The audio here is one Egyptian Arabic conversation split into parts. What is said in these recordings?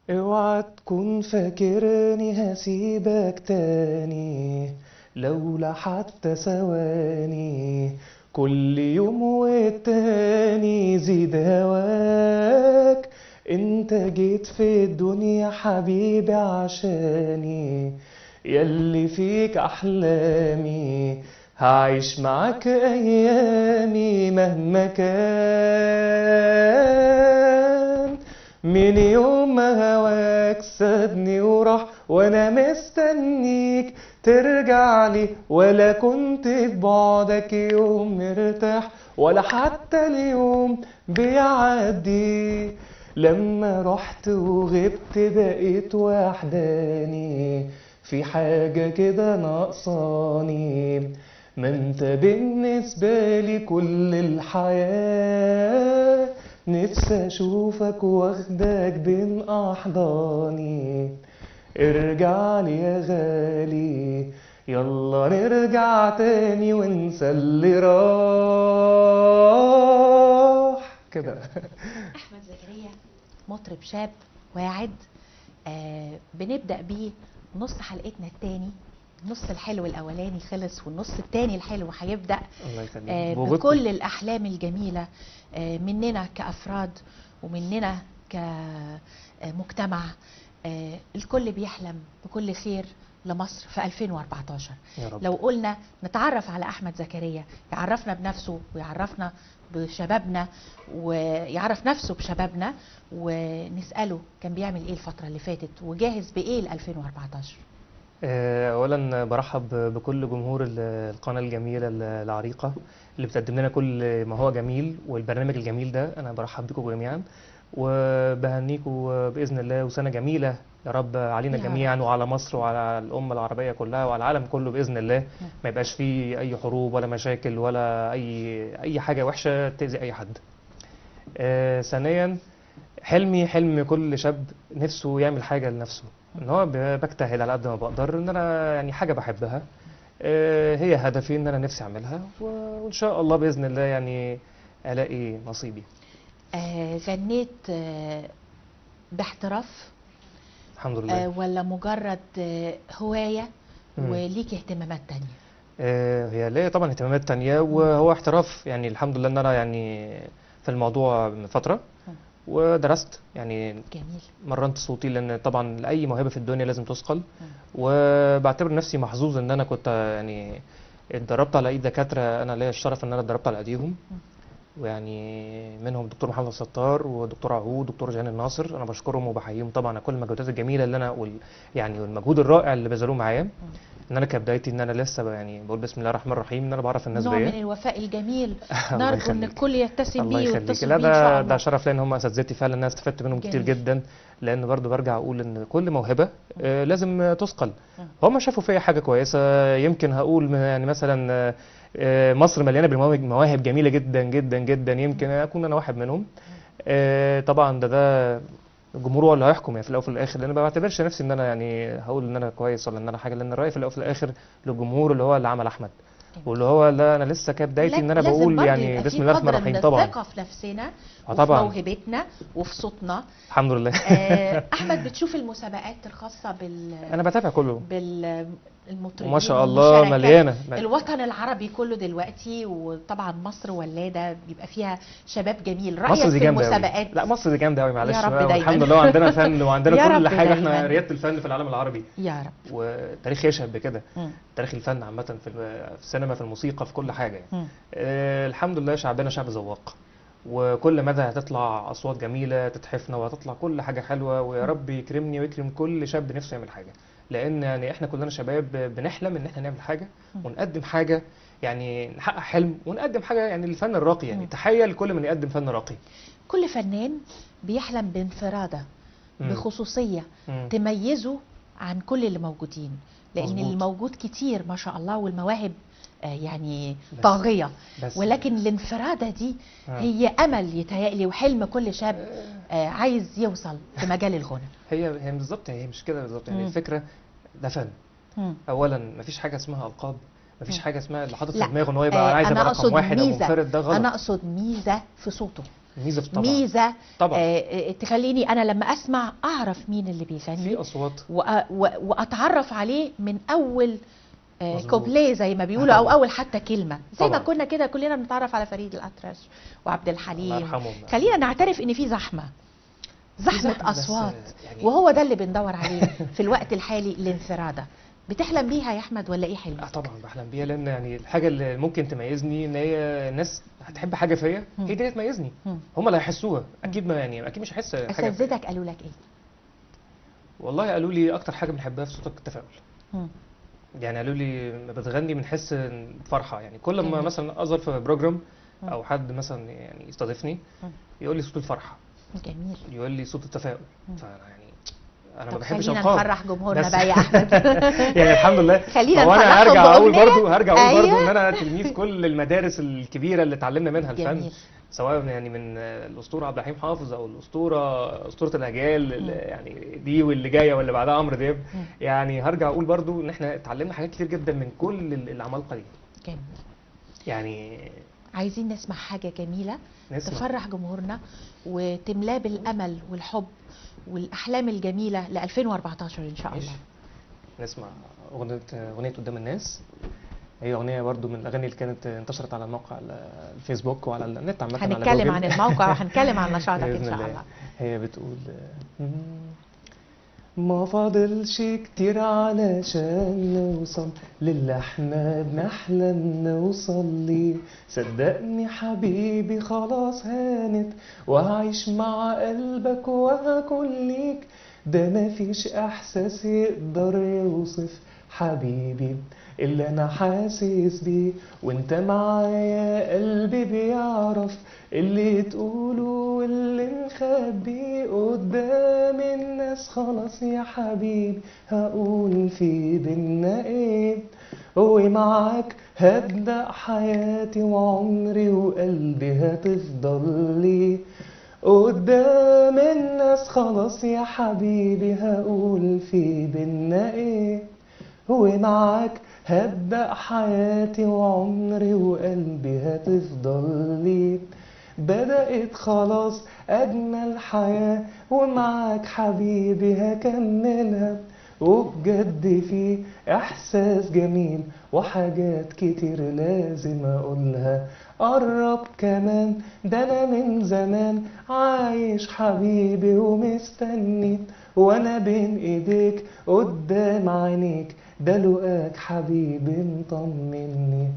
اوعى تكون فاكرني هسيبك تاني لولا حتى ثواني كل يوم والتاني زيد هواك انت جيت في الدنيا حبيبي عشاني ياللي فيك احلامي هعيش معاك ايامي مهما كان من يوم ما هواك سابني وراح وانا مستنيك ترجع لي ولا كنت في بعدك يوم مرتاح ولا حتى اليوم بيعدي لما رحت وغبت بقيت وحداني في حاجة كده ناقصاني ما انت بالنسبة لي كل الحياة نفسي اشوفك واخدك بين احضاني ارجع لي يا غالي يلا نرجع تاني وننسى اللي راح كده احمد زكريا مطرب شاب واعد آه بنبدا بيه نص حلقتنا التاني النص الحلو الاولاني خلص والنص التاني الحلو هيبدا الله يخليك آه بوجودكم. بكل الاحلام الجميله آه مننا كافراد ومننا كمجتمع آه الكل بيحلم بكل خير لمصر في 2014 يا رب لو قلنا نتعرف على احمد زكريا يعرفنا بنفسه ويعرفنا بشبابنا ويعرف نفسه بشبابنا ونساله كان بيعمل ايه الفتره اللي فاتت وجاهز بايه ل 2014 آه، اولا برحب بكل جمهور ال- القناه الجميله ال- العريقه اللي بتقدم لنا كل ما هو جميل والبرنامج الجميل ده انا برحب بكم جميعا وبهنيكم باذن الله وسنه جميله يا رب علينا يا رب. جميعا وعلى مصر وعلى الامه العربيه كلها وعلى العالم كله باذن الله ما يبقاش فيه اي حروب ولا مشاكل ولا اي اي حاجه وحشه تاذي اي حد آه، ثانيا حلمي حلم كل شاب نفسه يعمل حاجه لنفسه ان هو ب- بجتهد على قد ما بقدر ان انا يعني حاجه بحبها آه، هي هدفي ان انا نفسي اعملها و- وان شاء الله باذن الله يعني الاقي نصيبي آه غنيت آه باحتراف الحمد لله آه ولا مجرد آه هوايه مم. وليك اهتمامات تانية آه، هي ليا طبعا اهتمامات تانية وهو احتراف يعني الحمد لله ان انا يعني في الموضوع من فتره مم. ودرست يعني جميل مرنت صوتي لان طبعا لاي موهبه في الدنيا لازم تثقل وبعتبر نفسي محظوظ ان انا كنت يعني اتدربت على ايد دكاتره انا ليا الشرف ان انا اتدربت على ايديهم ويعني منهم دكتور محمد الستار ودكتور عهود ودكتور جهان الناصر انا بشكرهم وبحييهم طبعا على كل المجهودات الجميله اللي انا وال يعني والمجهود الرائع اللي بذلوه معايا ان انا كبدايتي ان انا لسه ب- يعني بقول بسم الله الرحمن الرحيم ان انا بعرف الناس نوع من بيا الوفاء الجميل الله نرجو ان يخليك. الكل يتسم الله بيه يخليك ويتصل لا بيه ان شاء ده الله ده شرف لان هم اساتذتي فعلا انا استفدت منهم كتير جميل. جدا لان برضو برجع اقول ان كل موهبه آه، لازم آه، تثقل مم. هم شافوا فيا حاجه كويسه يمكن هقول م- يعني مثلا آه، آه، مصر مليانه بالمواهب مواهب جميله جدا جدا جدا يمكن اكون انا واحد منهم آه، طبعا ده ده الجمهور هو اللي هيحكم يعني في الاول وفي الاخر لان ما بعتبرش نفسي ان انا يعني هقول ان انا كويس ولا ان انا حاجه لان الراي في الاول وفي الاخر للجمهور اللي هو اللي عمل احمد جميل. واللي هو لا انا لسه كبدايتي ان انا لازم بقول برضه يعني يبقى بسم في الله الرحمن قدر الرحيم من طبعا الثقه في نفسنا آه وفي طبعا. موهبتنا وفي صوتنا الحمد لله آه، احمد بتشوف المسابقات الخاصه بال انا بتابع كله بالمطربين وما شاء الله والمشاركات. مليانه الوطن العربي كله دلوقتي وطبعا مصر ولاده بيبقى فيها شباب جميل رايك مصر دي في جامده قوي المسابقات لا مصر دي جامده قوي معلش يا رب بقى، دايما. والحمد لله وعندنا فن وعندنا يا كل رب حاجه دايما. احنا رياده الفن في العالم العربي يا رب والتاريخ يشهد بكده مم. تاريخ الفن عامه في الم- في السينما في الموسيقى في كل حاجه يعني. مم. آه الحمد لله شعبنا شعب ذواق وكل مدى هتطلع اصوات جميله تتحفنا وهتطلع كل حاجه حلوه ويا رب يكرمني ويكرم كل شاب نفسه يعمل حاجه لان يعني احنا كلنا شباب بنحلم ان احنا نعمل حاجه ونقدم حاجه يعني نحقق حلم ونقدم حاجه يعني الفن الراقي يعني مم. تحيه لكل من يقدم فن راقي كل فنان بيحلم بانفراده مم. بخصوصيه مم. تميزه عن كل اللي موجودين لان مظبوط. الموجود كتير ما شاء الله والمواهب آه، يعني بس- طاغيه بس ولكن الانفراده دي آه. هي امل يتهيألي وحلم كل شاب آه، عايز يوصل في مجال الغنى هي هي بالظبط هي مش كده بالظبط يعني مم. الفكره ده فن مم. اولا مفيش حاجه اسمها القاب مفيش مم. حاجه اسمها اللي حاطط لا، في دماغه ان هو يبقى آه، عايز أنا يبقى أقصد رقم واحد او ميزة. منفرد ده غلط انا اقصد ميزه في صوته ميزه في طبعا ميزه طبعا آه، آه، تخليني انا لما اسمع اعرف مين اللي بيغني في اصوات وأ- و- واتعرف عليه من اول آه، مظبوط. كوبليه زي ما بيقولوا او طبعا. اول حتى كلمه زي ما طبعا. كنا كده كلنا بنتعرف على فريد الاطرش وعبد الله الحليم يرحمهم خلينا نعترف ان في زحمه زحمه زحمة بس، اصوات يعني- وهو ده اللي بندور عليه في الوقت الحالي الانفراده بتحلم بيها يا احمد ولا ايه اه حلمك طبعا بحلم بيها لان يعني الحاجه اللي ممكن تميزني ان هي الناس هتحب حاجه فيا مم. هي دي اللي تميزني مم. هم اللي هيحسوها اكيد ما يعني اكيد مش هحس حاجه فيا. اساتذتك قالوا لك ايه والله قالوا لي اكتر حاجه بنحبها في صوتك التفاؤل مم. يعني قالوا لي لما بتغني بنحس فرحه يعني كل ما جميل. مثلا اظهر في بروجرام مم. او حد مثلا يعني يستضيفني مم. يقول لي صوت الفرحه جميل يقول لي صوت التفاؤل مم. فانا يعني انا ما طب بحبش خلينا القاب نفرح جمهورنا بس- بقى يا احمد يعني الحمد لله خلينا هو انا نفرحهم هرجع اقول بأغنية. برضو هرجع اقول برضو أيوة. ان انا تلميذ كل المدارس الكبيره اللي اتعلمنا منها الفن جميل سواء يعني من الاسطوره عبد الحليم حافظ او الاسطوره اسطوره الاجيال اللي مم. يعني دي واللي جايه واللي بعدها عمرو دياب مم. يعني هرجع اقول برضو ان احنا اتعلمنا حاجات كتير جدا من كل العمالقه دي جميل يعني عايزين نسمع حاجه جميله نسمع تفرح جمهورنا وتملاه بالامل والحب والاحلام الجميله ل 2014 ان شاء ماشي. الله نسمع اغنيه اغنيه قدام الناس هي اغنيه برضو من الاغاني اللي كانت انتشرت على موقع الفيسبوك وعلى النت عامه على هنتكلم جوجل. عن الموقع وهنتكلم عن نشاطك ان بإذن شاء الله. الله هي بتقول ما فاضلش كتير علشان نوصل للي احنا بنحلم نوصل ليه صدقني حبيبي خلاص هانت وهعيش مع قلبك وهكون ليك ده مفيش احساس يقدر يوصف حبيبي اللي انا حاسس بيه وانت معايا قلبي بيعرف اللي تقوله واللي مخبيه قدام الناس خلاص يا حبيبي هقول في بينا ايه ومعاك هبدأ حياتي وعمري وقلبي هتفضل لي قدام الناس خلاص يا حبيبي هقول في بينا ايه ومعاك هبدأ حياتي وعمري وقلبي هتفضل لي بدأت خلاص أجمل حياة ومعاك حبيبي هكملها وبجد في إحساس جميل وحاجات كتير لازم أقولها قرب كمان ده أنا من زمان عايش حبيبي ومستني وأنا بين إيديك قدام عينيك ده لقاك حبيبي مطمني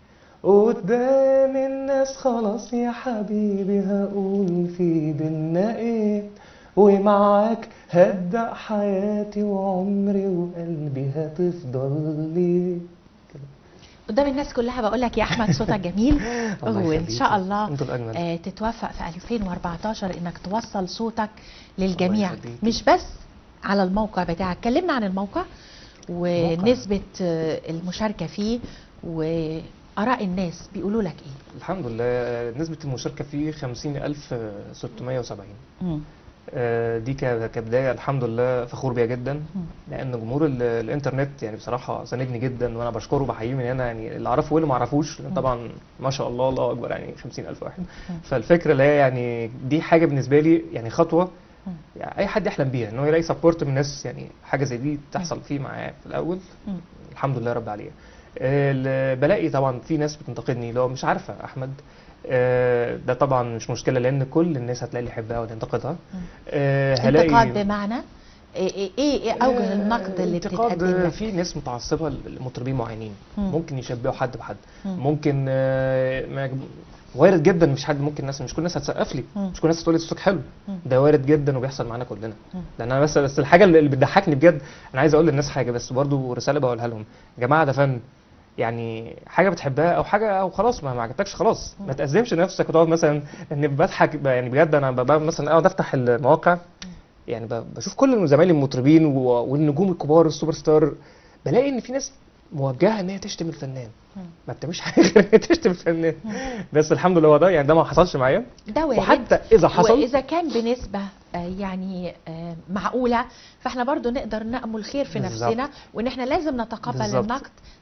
قدام الناس خلاص يا حبيبي هقول في بينا ايه ومعاك هبدأ حياتي وعمري وقلبي هتفضل لي قدام الناس كلها بقول لك يا احمد صوتك جميل الله وان يخليكي. شاء الله انتوا الاجمل آه، تتوفق في 2014 انك توصل صوتك للجميع يخليكي. مش بس على الموقع بتاعك كلمنا عن الموقع ونسبة آه، المشاركة فيه وآراء الناس بيقولوا لك ايه الحمد لله نسبة المشاركة فيه 50670 مم. آه، دي ك- كبداية الحمد لله فخور بيها جدا مم. لان جمهور ال- الانترنت يعني بصراحه ساندني جدا وانا بشكره بحييه من هنا يعني اللي اعرفه واللي ما اعرفوش لأن طبعا ما شاء الله الله اكبر يعني 50000 واحد مم. فالفكره اللي هي يعني دي حاجه بالنسبه لي يعني خطوه مم. يعني اي حد يحلم بيها ان هو يلاقي سبورت من الناس يعني حاجه زي دي تحصل فيه معاه في الاول مم. الحمد لله رب عليها ال- بلاقي طبعا في ناس بتنتقدني لو مش عارفه احمد آه، ده طبعا مش مشكله لان كل الناس هتلاقي اللي يحبها وتنتقدها مم. آه، انتقاد بمعنى ايه ايه ايه إيه اوجه آه، النقد اللي انتقاد بتتقدم لك في ناس متعصبه لمطربين معينين مم. ممكن يشبهوا حد بحد مم. ممكن آه، ما يعجب- وارد جدا مش حد ممكن الناس مش كل الناس هتسقف لي مم. مش كل الناس تقول لي صوتك حلو مم. ده وارد جدا وبيحصل معانا كلنا مم. لان انا بس بس الحاجه اللي اللي بتضحكني بجد انا عايز اقول للناس حاجه بس برضو رساله بقولها لهم يا جماعه ده فن يعني حاجه بتحبها او حاجه او خلاص ما ما عجبتكش خلاص ما تأزمش نفسك وتقعد مثلا ان بضحك ب- يعني بجد انا ببقى مثلا اقعد افتح المواقع يعني ب- بشوف كل زمايلي المطربين و- والنجوم الكبار السوبر ستار بلاقي ان في ناس موجهه ان هي تشتم الفنان مم. ما بتعملش حاجه غير إن هي تشتم الفنان بس الحمد لله هو ده يعني ده ما حصلش معايا ده وارد وحتى اذا حصل واذا كان بنسبه آه، يعني آه، معقوله فاحنا برضو نقدر نأمل خير في بالظبط. نفسنا وان احنا لازم نتقبل بالظبط. النقد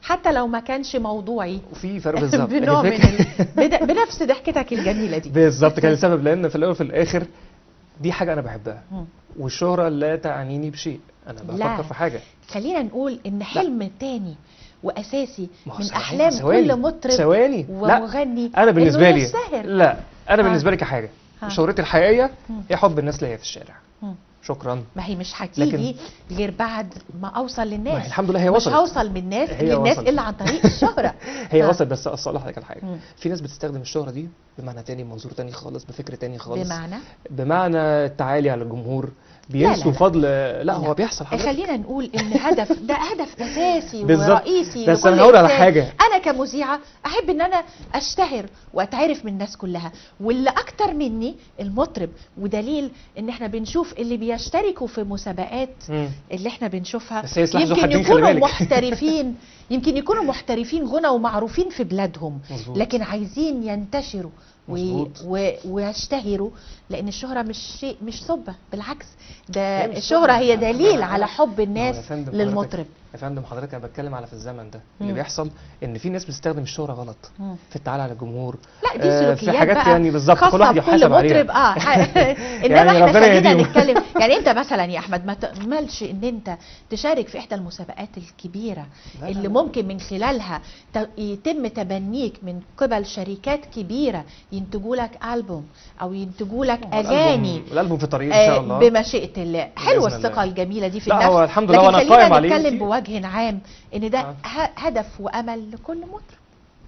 حتى لو ما كانش موضوعي وفي فرق بالظبط بنوع من الفكرة- ال... بد- بنفس ضحكتك الجميله دي بالظبط كان السبب لان في الاول وفي الاخر دي حاجه انا بحبها مم. والشهره لا تعنيني بشيء انا لا. بفكر في حاجه خلينا نقول ان حلم تاني واساسي ما هو من ثواني- احلام ثواني- كل مطرب ثواني لا ومغني انا بالنسبه إنه لي يشتهر. لا انا ها. بالنسبه لي كحاجه ها. شهرتي الحقيقيه مم. هي حب الناس ليا في الشارع مم. شكرا ما هي مش هتيجي غير بعد ما اوصل ما للناس هي الحمد لله هي مش وصلت هوصل من الناس هي للناس وصلت. الا عن طريق الشهره هي ها. وصلت بس اصل لك على حاجه مم. في ناس بتستخدم الشهره دي بمعنى تاني منظور تاني خالص بفكر تاني خالص بمعنى بمعنى التعالي على الجمهور بينسوا لا. فضل لا هو بيحصل حضرتك خلينا نقول ان هدف ده هدف اساسي بالظبط. ورئيسي بس لكل أنا هقول على إنسان. حاجة. انا كمذيعه احب ان انا اشتهر واتعرف من الناس كلها واللي اكتر مني المطرب ودليل ان احنا بنشوف اللي بيشتركوا في مسابقات مم. اللي احنا بنشوفها بس هي سلاح ذو يمكن حدين، خلي يكونوا بالك. محترفين يمكن يكونوا محترفين غنى ومعروفين في بلادهم مظبوط. لكن عايزين ينتشروا وي- مظبوط. و- ويشتهروا لان الشهره مش شيء مش سبه بالعكس ده هي مش الشهره سبة. هي دليل أنا- على حب الناس يا فندم حضرتك- للمطرب يا فندم حضرتك انا بتكلم على في الزمن ده اللي مم. بيحصل ان في ناس بتستخدم الشهره غلط مم. في التعالي على الجمهور لا دي آه، سلوكيات في حاجات بقى يعني بالظبط كل خاصة واحد بكل يحاسب عليها مطرب اه ح- انما يعني احنا ربنا خلينا يهديهم. نتكلم يعني انت مثلا يا احمد ما تاملش ان انت تشارك في احدى المسابقات الكبيره لا، لا، اللي لا. ممكن من خلالها ت- يتم تبنيك من قبل شركات كبيره ينتجوا لك البوم او ينتجوا لك هو اغاني الألبوم- الالبوم في طريق ان شاء آه، الله بمشيئه الله حلوه بإذن الله. الثقه الجميله دي في لا، النفس هو الحمد لله لكن وأنا خلينا قائم عليه نتكلم فيه. بوجه عام ان ده آه. ه- هدف وامل لكل مطرب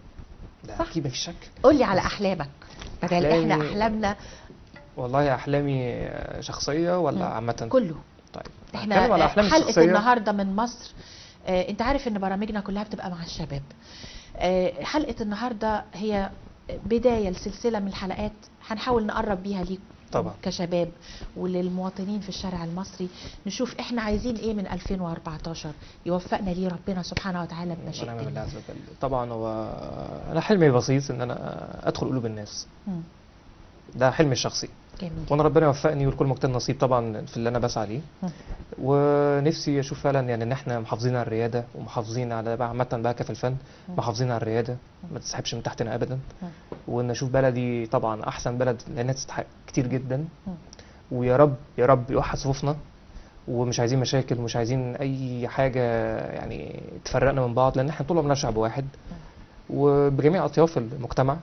ده صح. اكيد مفيش شك قول لي على احلامك بدل احنا أحلامي- احلامنا والله احلامي شخصيه ولا مم. عامه كله طيب احنا هتكلم على احلامي حلقه الشخصيه النهارده من مصر آه، انت عارف ان برامجنا كلها بتبقى مع الشباب آه، حلقه النهارده هي بدايه لسلسله من الحلقات هنحاول نقرب بيها ليك طبعا. كشباب وللمواطنين في الشارع المصري نشوف احنا عايزين ايه من 2014 يوفقنا ليه ربنا سبحانه وتعالى ونعم بمشيئته بالله عز وجل طبعا هو انا حلمي بسيط ان انا ادخل قلوب الناس مم، ده حلمي الشخصي جميل وانا ربنا يوفقني والكل مجتهد نصيب طبعا في اللي انا بسعى ليه مم. ونفسي اشوف فعلا يعني ان احنا محافظين على الرياده ومحافظين على بقى عامه بقى كفي الفن مم. محافظين على الرياده ما تسحبش من تحتنا ابدا مم. وان اشوف بلدي طبعا احسن بلد لانها تستحق كتير جدا مم. ويا رب يا رب يوحد صفوفنا ومش عايزين مشاكل ومش عايزين اي حاجه يعني تفرقنا من بعض لان احنا طول عمرنا شعب واحد وبجميع اطياف المجتمع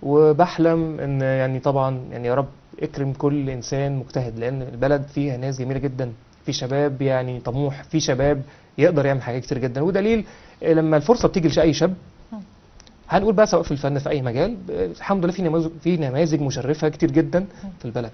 وبحلم ان يعني طبعا يعني يا رب اكرم كل انسان مجتهد لان البلد فيها ناس جميله جدا في شباب يعني طموح في شباب يقدر يعمل حاجات كتير جدا ودليل لما الفرصه بتيجي لاي شاب مم. هنقول بقى سواء في الفن في اي مجال ب- الحمد لله في نماذج في نماذج مشرفه كتير جدا في البلد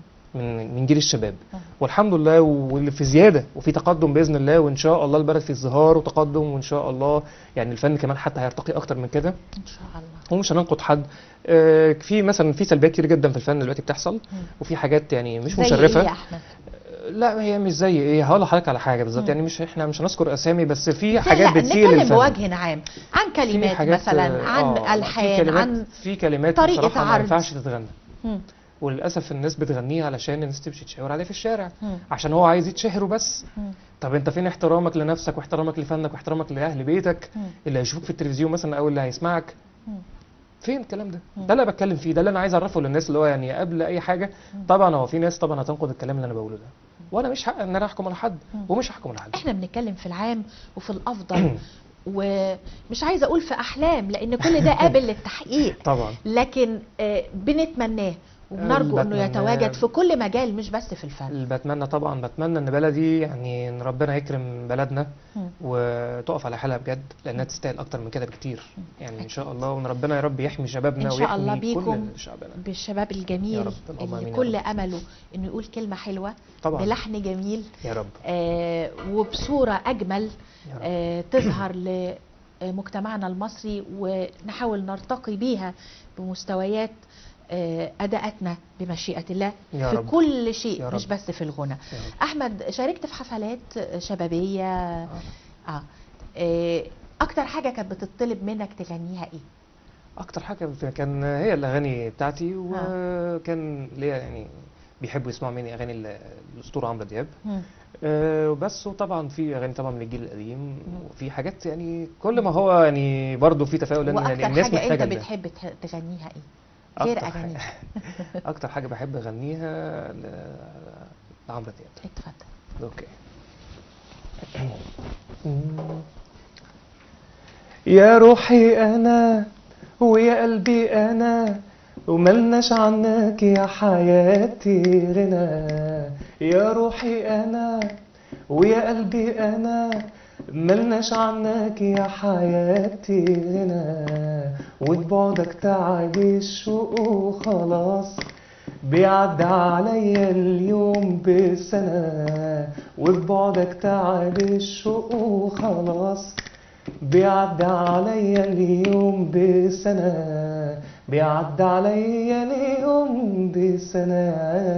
من من جيل الشباب مم. والحمد لله واللي في زياده وفي تقدم باذن الله وان شاء الله البلد في ازدهار وتقدم وان شاء الله يعني الفن كمان حتى هيرتقي اكتر من كده ان شاء الله ومش هننقد حد آه، في مثلا في سلبيات كتير جدا في الفن دلوقتي بتحصل مم. وفي حاجات يعني مش زي مشرفه ايه يا احمد لا هي مش زي ايه هقول لحضرتك على حاجه بالظبط مم. يعني مش احنا مش هنذكر اسامي بس في لا حاجات لا بتسيء نتكلم للفن بوجه عام عن في كلمات حاجات مثلا آه، عن آه، في الحان كلمات عن في كلمات طريقة بصراحه ما عرض. ينفعش تتغنى مم. وللاسف الناس بتغنيها علشان الناس تمشي تشاور عليه في الشارع مم. عشان هو عايز يتشهر وبس مم. طب انت فين احترامك لنفسك واحترامك لفنك واحترامك لاهل بيتك مم. اللي هيشوفوك في التلفزيون مثلا او اللي هيسمعك مم. فين الكلام ده مم. ده اللي أنا بتكلم فيه ده اللي انا عايز اعرفه للناس اللي هو يعني قبل اي حاجه مم. طبعا هو في ناس طبعا هتنقد الكلام اللي انا بقوله ده وانا مش حق ان انا احكم على حد مم. ومش هحكم على حد احنا بنتكلم في العام وفي الافضل ومش عايزه اقول في احلام لان كل ده قابل للتحقيق طبعا لكن آه، بنتمناه وبنرجو انه بتمناه. يتواجد في كل مجال مش بس في الفن اللي بتمنى طبعا بتمنى ان بلدي يعني ان ربنا يكرم بلدنا مم. وتقف على حالها بجد لانها تستاهل اكتر من كده بكتير يعني ان شاء الله وان ربنا يا رب يحمي شبابنا إن شاء الله ويحمي بيكم كل شعبنا بالشباب يا الجميل رب، اللهم آمين اللي يا كل رب. امله انه يقول كلمه حلوه طبعا بلحن جميل يا رب آه، وبصوره اجمل يا رب آه، تظهر لمجتمعنا المصري ونحاول نرتقي بيها بمستويات آه، اداءاتنا بمشيئه الله يا في رب. كل شيء يا مش رب. بس في الغنى يا رب. احمد شاركت في حفلات شبابيه آه. اه آه، اكتر حاجه كانت بتطلب منك تغنيها ايه اكتر حاجه كان هي الاغاني بتاعتي وكان ليا يعني بيحبوا يسمعوا مني اغاني ال- الاسطوره عمرو دياب مم. أه وبس وطبعا في اغاني طبعا من الجيل القديم وفي حاجات يعني كل ما هو يعني برضه في تفاؤل لان يعني واكتر الناس حاجه انت محتاجه لده. بتحب تح- تغنيها ايه غير أكتر حاجة- اغاني اكتر حاجه بحب اغنيها ل- لعمرو دياب اتفضل اوكي يا روحي انا ويا قلبي انا وملناش عنك يا حياتي غنى يا روحي انا ويا قلبي انا ملناش عنك يا حياتي غنى وبعدك تعب الشوق وخلاص بيعدي عليا اليوم بسنة وبعدك تعب الشوق وخلاص بيعدي عليا اليوم بسنة بيعدي عليا اليوم بسنة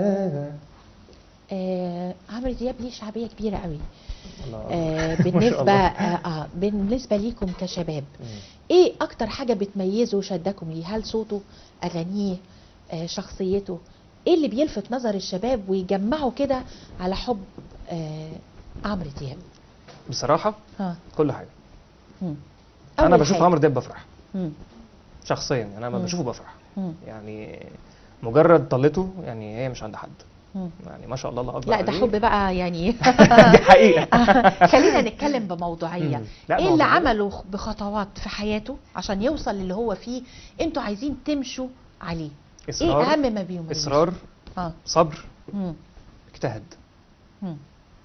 آه عمرو دياب ليه شعبيه كبيره قوي الله. آه ما شاء بالنسبه الله. آه, اه بالنسبه ليكم كشباب مم. ايه اكتر حاجه بتميزه وشدكم ليه هل صوته اغانيه آه شخصيته ايه اللي بيلفت نظر الشباب ويجمعوا كده على حب آه عمرو دياب بصراحة ها كل حاجة مم. أنا أول بشوف حاجة. عمرو دياب بفرح مم. شخصيا أنا لما مم. بشوفه بفرح مم. يعني مجرد طلته يعني هي مش عند حد مم. يعني ما شاء الله الله أكبر لا ده عليه. حب بقى يعني دي حقيقة خلينا نتكلم بموضوعيه مم. لا، ايه اللي موضوعية. عمله بخطوات في حياته عشان يوصل للي هو فيه انتوا عايزين تمشوا عليه ايه إصرار اهم ما بيهم إصرار اه صبر مم. اجتهد مم.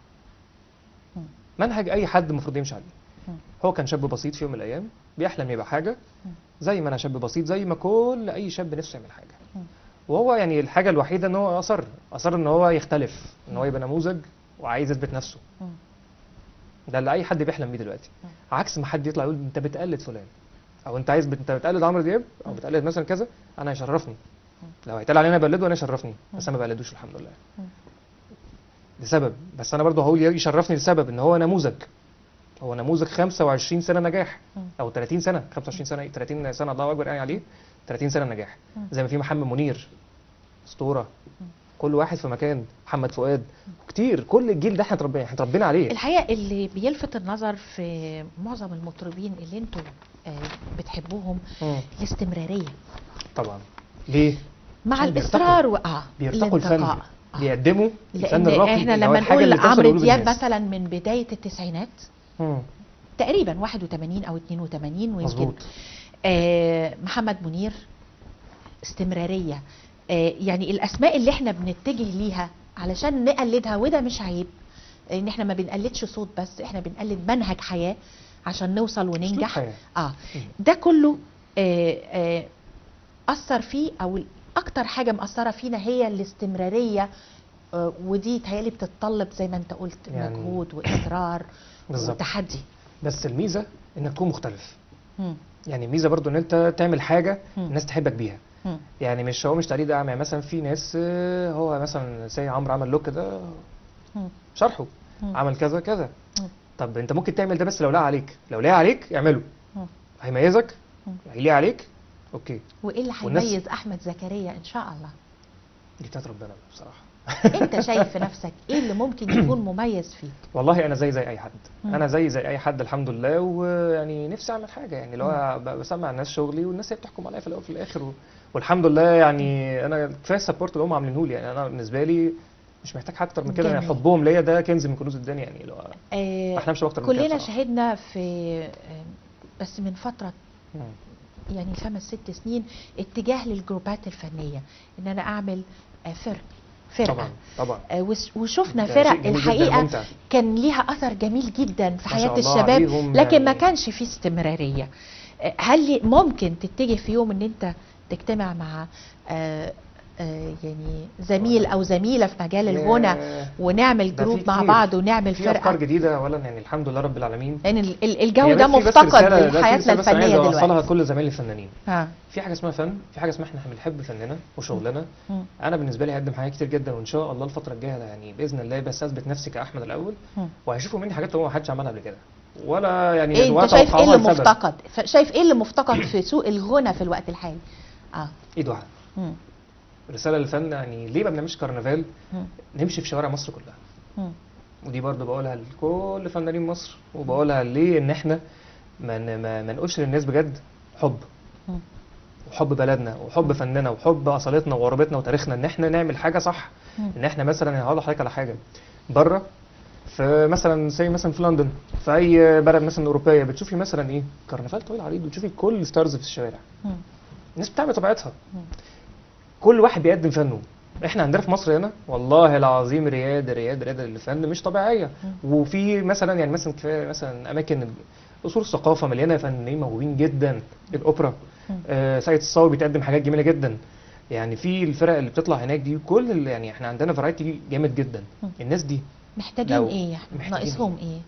منهج اي حد المفروض يمشي عليه مم. هو كان شاب بسيط في يوم من الايام بيحلم يبقى حاجه مم. زي ما انا شاب بسيط زي ما كل اي شاب نفسه يعمل حاجه مم. وهو يعني الحاجه الوحيده ان هو اصر اصر ان هو يختلف ان هو يبقى نموذج وعايز يثبت نفسه مم. ده اللي اي حد بيحلم بيه دلوقتي مم. عكس ما حد يطلع يقول انت بتقلد فلان او انت عايز بت... انت بتقلد عمرو دياب او مم. بتقلد مثلا كذا انا هيشرفني مم. لو هيتقال علينا بقلده انا يشرفني بس مم. انا ما بقلدوش الحمد لله مم. لسبب بس انا برضه هقول يشرفني لسبب ان هو نموذج هو نموذج 25 سنه نجاح مم. او 30 سنه 25 سنه إيه؟ 30 سنه الله اكبر يعني عليه 30 سنه نجاح مم. زي ما في محمد منير اسطوره مم. كل واحد في مكان محمد فؤاد كتير كل الجيل ده احنا اتربينا احنا اتربينا عليه الحقيقه اللي بيلفت النظر في معظم المطربين اللي انتوا آه، بتحبوهم مم. الاستمراريه طبعا ليه مع عشان الاصرار و... اه بيرتقوا الفن الانتقاء. آه. بيقدموا الفن لان الراقي احنا اللي هو لما الحاجة نقول اللي توصل عمرو لقلوب دياب الناس. مثلا من بدايه التسعينات مم. تقريبا 81 او 82 ويمكن مظبوط آه محمد منير استمراريه آه يعني الاسماء اللي احنا بنتجه ليها علشان نقلدها وده مش عيب ان احنا ما بنقلدش صوت بس احنا بنقلد منهج حياه عشان نوصل أسلوب وننجح حياة. اه مم. ده كله آه آه اثر فيه او اكتر حاجه مأثره فينا هي الاستمراريه آه ودي تهيألي بتتطلب زي ما انت قلت يعني مجهود واصرار بالظبط وتحدي بس الميزه انك تكون مختلف مم. يعني الميزه برضو ان انت تعمل حاجه مم. الناس تحبك بيها مم. يعني مش هو مش تقليد اعمى يعني مثلا في ناس آه، هو مثلا زي عمرو عمل لوك ده مم. شرحه مم. عمل كذا كذا مم. طب انت ممكن تعمل ده بس لو لاقي عليك لو لاقي عليك اعمله مم. هيميزك مم. هيليق عليك اوكي وايه اللي والناس- هيميز احمد زكريا ان شاء الله دي بتاعت ربنا بصراحه انت شايف في نفسك ايه اللي ممكن يكون مميز فيك والله انا زي زي اي حد مم. انا زي زي اي حد الحمد لله ويعني نفسي اعمل حاجه يعني لو ب- بسمع الناس شغلي والناس هي بتحكم عليا في الاول وفي الاخر و... والحمد لله يعني انا كفايه السبورت اللي هم عاملينه لي يعني انا بالنسبه لي مش محتاج حاجه اكتر من كده يعني جميل. حبهم ليا ده كنز من كنوز الدنيا يعني لو ما آه احلمش باكتر من كده كلنا بصراحة. شهدنا في آه بس من فتره مم. يعني خمس ست سنين اتجاه للجروبات الفنيه ان انا اعمل آه فرق فرقه طبعا طبعا آه وس- وشفنا ده فرق شيء جميل جداً الحقيقه وممتع. كان ليها اثر جميل جدا في ما حياه شاء الله الشباب عليهم لكن ما يعني. كانش فيه استمراريه آه، هل لي- ممكن تتجه في يوم ان انت تجتمع مع آه، آه، يعني زميل او زميله في مجال الغنى ياه. ونعمل ده في جروب مع كتير. بعض ونعمل في افكار فرقه جديده اولا يعني الحمد لله رب العالمين لان ال- ال- الجو هي ده بس في بس مفتقد رسالة- لا، في لحياتنا رسالة بس أنا عايز الفنيه اوصلها دلوقتي لكل زمايلي الفنانين ها في حاجه اسمها فن في حاجه اسمها احنا بنحب فننا وشغلنا مم. انا بالنسبه لي هقدم حاجات كتير جدا وان شاء الله الفتره الجايه يعني باذن الله بس اثبت نفسي كاحمد الاول مم. وهيشوفوا مني حاجات هو ما حدش عملها قبل كده ولا يعني ايه الوقت انت شايف ايه أوقعها اللي لسبب. مفتقد ف- شايف ايه اللي مفتقد في سوق الغنى في الوقت الحالي اه ايد واحده مم. رساله للفن يعني ليه ما بنعملش كرنفال مم. نمشي في شوارع مصر كلها مم. ودي برضه بقولها لكل فنانين مصر وبقولها ليه ان احنا ما ن- ما, ما نقولش للناس بجد حب مم. وحب بلدنا وحب فننا وحب اصالتنا وغربتنا وتاريخنا ان احنا نعمل حاجه صح مم. ان احنا مثلا هقول لحضرتك على حاجه بره في مثلا زي مثلا في لندن في اي بلد مثلا اوروبيه بتشوفي مثلا ايه كرنفال طويل عريض وتشوفي كل الستارز في الشوارع مم. الناس بتعمل طبيعتها مم. كل واحد بيقدم فنه احنا عندنا في مصر هنا والله العظيم رياد رياد رياد الفن مش طبيعيه وفي مثلا يعني مثلا كفايه مثلا اماكن اصول الثقافه مليانه فنانين موهوبين جدا الاوبرا مم. آه سيد الصاوي بيتقدم حاجات جميله جدا يعني في الفرق اللي بتطلع هناك دي كل ال- يعني احنا عندنا فرايتي جامد جدا مم. الناس دي محتاجين لو ايه يا احمد محتاجين ناقصهم ايه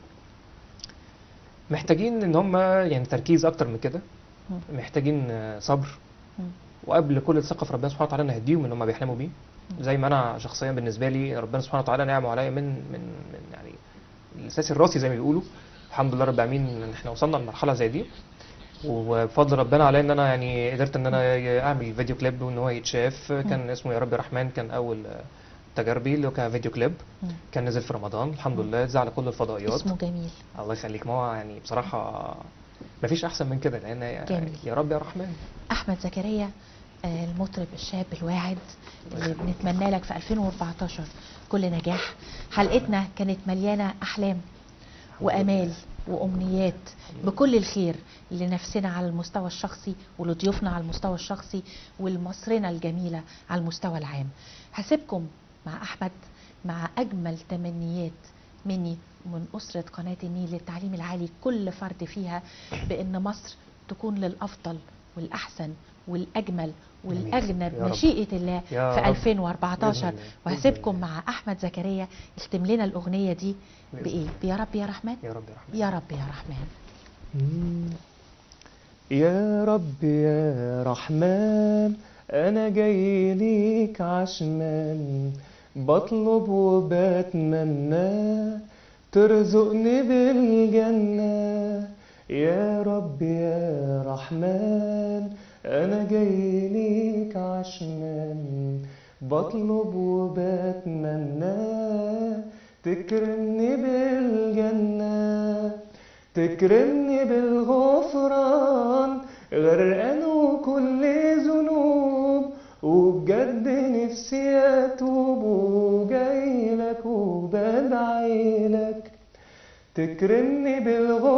محتاجين ان هم يعني تركيز اكتر من كده مم. محتاجين آه، صبر مم. وقبل كل الثقه في ربنا سبحانه وتعالى نهديهم ان هم بيحلموا بيه زي ما انا شخصيا بالنسبه لي ربنا سبحانه وتعالى نعمه عليا من من من يعني الاساس الراسي زي ما بيقولوا الحمد لله رب العالمين ان احنا وصلنا لمرحله زي دي وبفضل ربنا عليا ان انا يعني قدرت ان انا اعمل فيديو كليب وان هو يتشاف كان اسمه يا رب رحمن كان اول آه، تجاربي اللي هو كان فيديو كليب مم. كان نزل في رمضان الحمد لله اتذاع على كل الفضائيات اسمه جميل الله يخليك ما هو يعني بصراحه مفيش احسن من كده لان جميل. يا رب يا رحمن احمد زكريا آه، المطرب الشاب الواعد اللي بنتمنى لك في 2014 كل نجاح حلقتنا كانت مليانه احلام وامال وامنيات بكل الخير لنفسنا على المستوى الشخصي ولضيوفنا على المستوى الشخصي ولمصرنا الجميله على المستوى العام هسيبكم مع احمد مع اجمل تمنيات مني ومن اسره قناه النيل للتعليم العالي كل فرد فيها بان مصر تكون للافضل والاحسن والاجمل والاغنى يا رب. بمشيئه الله يا في رب. 2014 بإذن الله. وهسيبكم بإذن الله. مع احمد زكريا يختم لنا الاغنيه دي بإذن بايه يا رب يا رحمن يا رب يا رحمن يا رب يا رحمن يا رب يا رحمن انا جاي ليك عشمان بطلب وبتمنى ترزقني بالجنة يا رب يا رحمن انا جاي ليك عشمان بطلب وبتمنى تكرمني بالجنة تكرمني بالغفران غرقان وكل ذنوب وبجد نفسي اتوب وجاي لك وبدعي لك تكرمني بالغفران